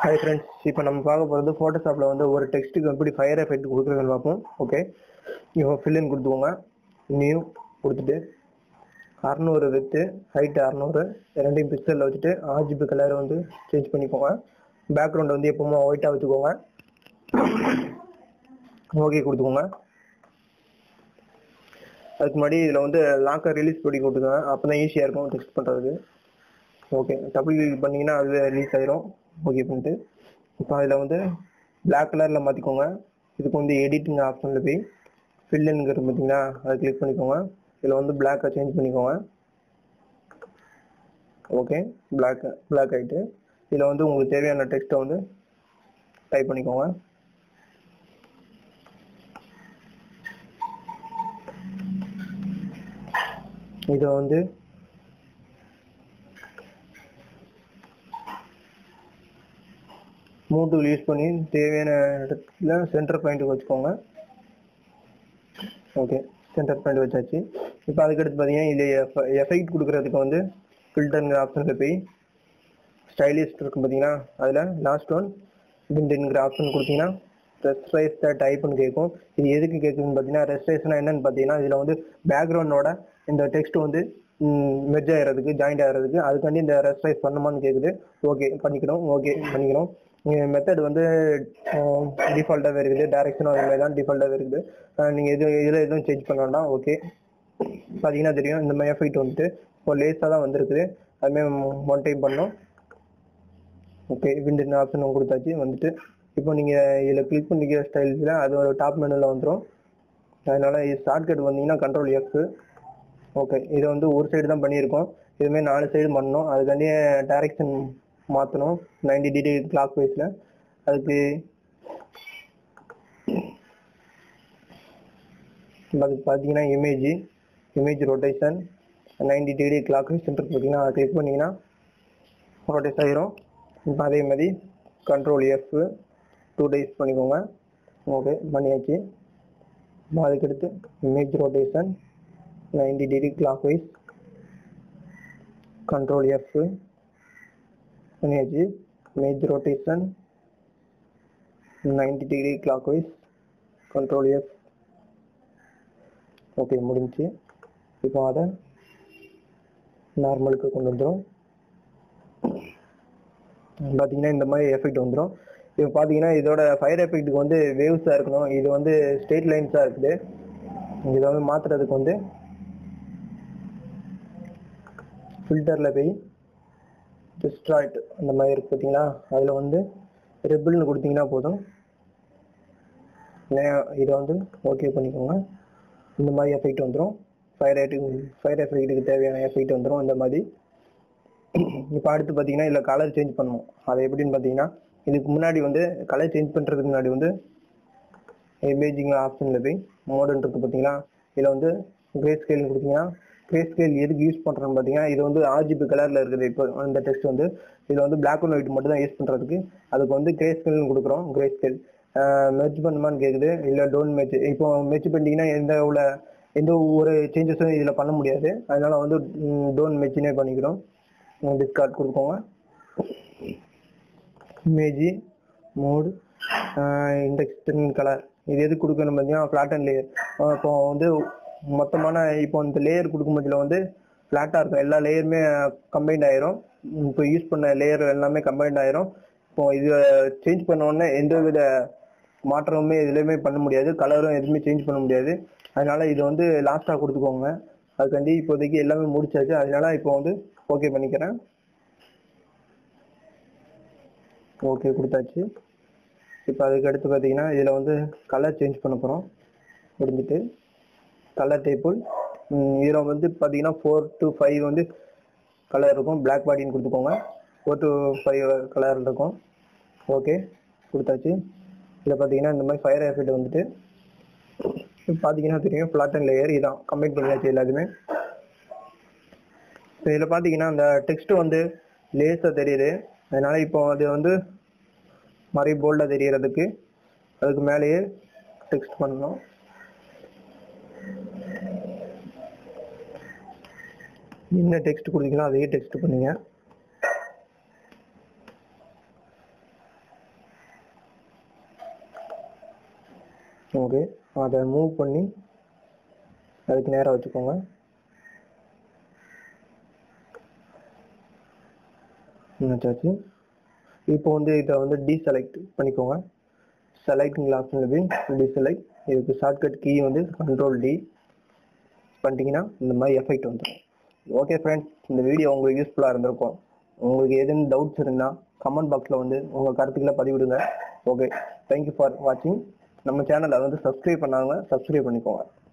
hi friends இப்போ நம்ம பார்க்க போகிறது ஃபோட்டோஷாப்பில் வந்து ஒரு டெக்ஸ்ட்டுக்கு எப்படி ஃபயர் எஃபெக்ட் கொடுக்குறதுன்னு பார்ப்போம் ஓகே இப்போ ஃபில்லின் கொடுத்துக்கோங்க நியூ கொடுத்துட்டு அறநூறு வித்து ஹைட் அறநூறு ரெண்டையும் பிக்சலில் வச்சுட்டு ஆர்ஜிபி கலரை வந்து சேஞ்ச் பண்ணிக்கோங்க பேக்ரவுண்ட் வந்து எப்பவுமே ஒயிட்டாக வச்சுக்கோங்க ஓகே கொடுத்துக்கோங்க அதுக்கு முன்னாடி இதில் வந்து லாக்கை ரிலீஸ் பண்ணி கொடுத்துக்கோங்க அப்போ தான் ஈஸியாக இருக்கும் டெக்ஸ்ட் பண்ணுறதுக்கு ஓகே டபுள் கிளிக் பண்ணீங்கன்னா அது ரிலீஸ் ஆயிரும் ஓகே பண்ணிட்டு இப்போ அதில் வந்து Black கலரில் மாற்றிக்கோங்க இதுக்கு வந்து எடிட்டிங் ஆப்ஷனில் போய் ஃபில்லுங்கிறது பார்த்தீங்கன்னா அதை கிளிக் பண்ணிக்கோங்க இதில் வந்து பிளாக்கை சேஞ்ச் பண்ணிக்கோங்க ஓகே பிளாக் பிளாக் ஆகிட்டு இதில் வந்து உங்களுக்கு தேவையான டெக்ஸ்ட்டை வந்து டைப் பண்ணிக்கோங்க இதை வந்து மூவ் டூல் யூஸ் பண்ணி தேவையான இடத்துல சென்டர் பாயிண்ட் வச்சுக்கோங்க ஓகே சென்டர் பாயிண்ட் வச்சாச்சு இப்போ அதுக்கடுத்து பார்த்தீங்கன்னா இது எஃபெக்ட் கொடுக்குறதுக்கு வந்து ஃபில்டருங்கிற ஆப்ஷனில் போய் ஸ்டைலிஸ்ட் இருக்கும் பார்த்தீங்கன்னா அதில் லாஸ்ட் ஒன் பிண்டுங்கிற ஆப்ஷன் கொடுத்தீங்கன்னா ரெஸ்ட்ரைஸ் த டைப்னு கேட்கும் இது எதுக்கு கேட்குதுன்னு பார்த்தீங்கன்னா ரெஸ்ட்ரைஸ்னா என்னன்னு பார்த்தீங்கன்னா இதில் வந்து பேக்ரவுண்டோட இந்த டெக்ஸ்ட் வந்து மெர்ஜ் ஆகிறதுக்கு ஜாயிண்ட் ஆகிறதுக்கு அதுக்காண்டி இந்த ரெஸ்ட்ரைஸ் பண்ணுமான்னு கேட்குது ஓகே பண்ணிக்கணும் ஓகே பண்ணிக்கணும் மெத்தட் வந்து டிஃபால்ட்டாகவே இருக்குது டேரக்ஷனும் அதே மாதிரி தான் டிஃபால்ட்டாகவே இருக்குது நீங்கள் எதுவும் இதில் எதுவும் சேஞ்ச் பண்ண வேண்டாம் ஓகே பார்த்தீங்கன்னா தெரியும் இந்த மாதிரி எஃபெக்ட் வந்துட்டு இப்போ லேஸாக தான் வந்திருக்குது அதுமாதிரி ஒன் டைம் பண்ணோம் ஓகே விண்டு ஆப்ஷன் கொடுத்தாச்சு வந்துட்டு இப்போ நீங்கள் இதில் கிளிக் பண்ணிக்கிற ஸ்டைல்ஸில் அது ஒரு டாப் மெனுவில் வந்துடும் அதனால் இது ஷார்ட்கட் வந்தீங்கன்னா கண்ட்ரோல் எஃப் ஓகே இது வந்து ஒரு சைடு தான் பண்ணியிருக்கோம் இதுமாரி நாலு சைடு பண்ணணும் அதுக்காண்டி டைரக்ஷன் மாற்றணும் நைன்டி டிகிரி கிளாக் வைஸில் அதுக்கு அதுக்கு பார்த்தீங்கன்னா image image rotation ninety degree clockwise center பார்த்தீங்கன்னா அதை கிளிக் பண்ணிங்கன்னா ரொட்டேட் ஆகிரும் இப்போ அதே மாதிரி கண்ட்ரோல் எஃப் டூ டேஸ் பண்ணிக்கோங்க ஓகே பண்ணியாச்சு இப்போ அதுக்கடுத்து image rotation ninety degree clockwise control F பண்ணியாச்சு image rotation ninety degree clockwise control F okay முடிஞ்சு இப்போ அதை நார்மலுக்கு கொண்டு வந்துடும் பார்த்தீங்கன்னா இந்த மாதிரி எஃபெக்ட் வந்துடும் இப்போ பார்த்தீங்கன்னா இதோட ஃபயர் எஃபெக்ட்டுக்கு வந்து வேவ்ஸாக இருக்கணும் இது வந்து ஸ்ட்ரெயிட் லைன்ஸாக இருக்குது இதை வந்து மாற்றுறதுக்கு வந்து ஃபில்டரில் போய் டிஸ்ட்ராய்ட் அந்த மாதிரி இருக்கு பார்த்தீங்களா அதில் வந்து ரெபிள்னு கொடுத்தீங்கன்னா போதும் இதை வந்து ஓகே பண்ணிக்கோங்க இந்த மாதிரி எஃபெக்ட் வந்துடும் ஃபயர் ஃபயர் எஃபெக்ட்டுக்கு தேவையான எஃபெக்ட் வந்துடும் இந்த மாதிரி இப்போ அடுத்து பார்த்தீங்கன்னா இதில் கலர் சேஞ்ச் பண்ணணும் அது எப்படின்னு பார்த்தீங்கன்னா இதுக்கு முன்னாடி வந்து கலர் சேஞ்ச் பண்ணுறதுக்கு முன்னாடி வந்து இமேஜிங் ஆப்ஷனில் போய் மாடர்ன் இருக்குது பார்த்தீங்களா இதில் வந்து கிரே ஸ்கேல் கொடுத்தீங்கன்னா கிரே ஸ்கேல் எதுக்கு யூஸ் பண்ணுறோன்னு பார்த்தீங்கன்னா இது வந்து ஆர்ஜிபி கலரில் இருக்குது இப்போ இந்த டெக்ஸ்ட் வந்து இதில் வந்து பிளாக் அண்ட் ஒயிட் மட்டும் தான் யூஸ் பண்ணுறதுக்கு அதுக்கு வந்து கிரே ஸ்கேல்னு கொடுக்குறோம் கிரே ஸ்கேல் மெர்ஜ் பண்ணுமான்னு கேட்குது இல்லை டோன்ட் மெர்ஜ் இப்போ மெர்ஜ் பண்ணிட்டீங்கன்னா எந்த உள்ள எந்த ஒரு சேஞ்சஸும் இதில் பண்ண முடியாது அதனால வந்து டோன்ட் மெர்ஜினே பண்ணிக்கிறோம் டிஸ்கார்ட் கொடுக்கோங்க இமேஜி மோடு இண்டெக்ஸ் கலர் இது எது கொடுக்கணும் பார்த்தீங்கன்னா ஃப்ளாட் அண்ட் லேயர் இப்போ வந்து மொத்தமான இப்போ இந்த லேயர் கொடுக்கும் பட்சத்தில் வந்து ஃப்ளாட்டாக இருக்கும் எல்லா லேயருமே கம்பைண்ட் ஆயிரும் இப்போ யூஸ் பண்ண லேயர் எல்லாமே கம்பைண்ட் ஆயிரும் இப்போ இது சேஞ்ச் பண்ண உடனே எந்த வித மாற்றமுமே எதுலையுமே பண்ண முடியாது கலரும் எதுவுமே சேஞ்ச் பண்ண முடியாது அதனால இது வந்து லாஸ்ட்டாக கொடுத்துக்கோங்க அதுக்காண்டி இப்போதைக்கு எல்லாமே முடிச்சாச்சு அதனால இப்போ வந்து ஓகே பண்ணிக்கிறேன் ஓகே கொடுத்தாச்சு இப்போ அதுக்கு அடுத்து பார்த்தீங்கன்னா இதில் வந்து கலர் சேஞ்ச் பண்ண போகிறோம் முடிஞ்சிட்டு கலர் டேபிள் இதில் வந்து பார்த்தீங்கன்னா ஃபோர் டு ஃபைவ் வந்து கலர் இருக்கும் பிளாக் பாடின்னு கொடுத்துக்கோங்க ஃபோர் டு ஃபைவ் கலர் இருக்கும் ஓகே கொடுத்தாச்சு இதில் பார்த்தீங்கன்னா இந்த மாதிரி ஃபயர் எஃபெக்ட் வந்துட்டு இப்போ பார்த்தீங்கன்னா தெரியும் ஃப்ளாட் அண்ட் லேயர் இதான் கம்பைன் பண்ணியாச்சு எல்லாத்தையுமே இப்போ இதில் பார்த்தீங்கன்னா அந்த டெக்ஸ்ட் வந்து லேஸாக தெரியுது அதனால இப்போ அது வந்து மாதிரி போல்டாக தெரியறதுக்கு அதுக்கு மேலேயே டெக்ஸ்ட் பண்ணணும் என்ன டெக்ஸ்ட் கொடுத்தீங்களோ அதையே டெக்ஸ்ட் பண்ணுங்க ஓகே அதை மூவ் பண்ணி அதுக்கு நேராக வச்சுக்கோங்க வச்சாச்சு இப்போ வந்து இதை வந்து டீசெலக்ட் பண்ணிக்கோங்க செலக்ட்ங்கிற ஆப்ஷனில் போய் டீசெலக்ட் இதுக்கு ஷார்ட்கட் கீ வந்து கண்ட்ரோல் டி பண்ணிட்டீங்கன்னா இந்த மாதிரி எஃபெக்ட் வந்துடும் ஓகே ஃப்ரெண்ட்ஸ் இந்த வீடியோ உங்களுக்கு யூஸ்ஃபுல்லாக இருந்திருக்கும் உங்களுக்கு எதுவும் டவுட்ஸ் இருந்தால் கமெண்ட் பாக்ஸில் வந்து உங்கள் கருத்துக்களை பதிவிடுங்க ஓகே தேங்க்யூ ஃபார் வாட்சிங் நம்ம சேனலை வந்து சப்ஸ்கிரைப் பண்ணாங்க சப்ஸ்கிரைப் பண்ணிக்கோங்க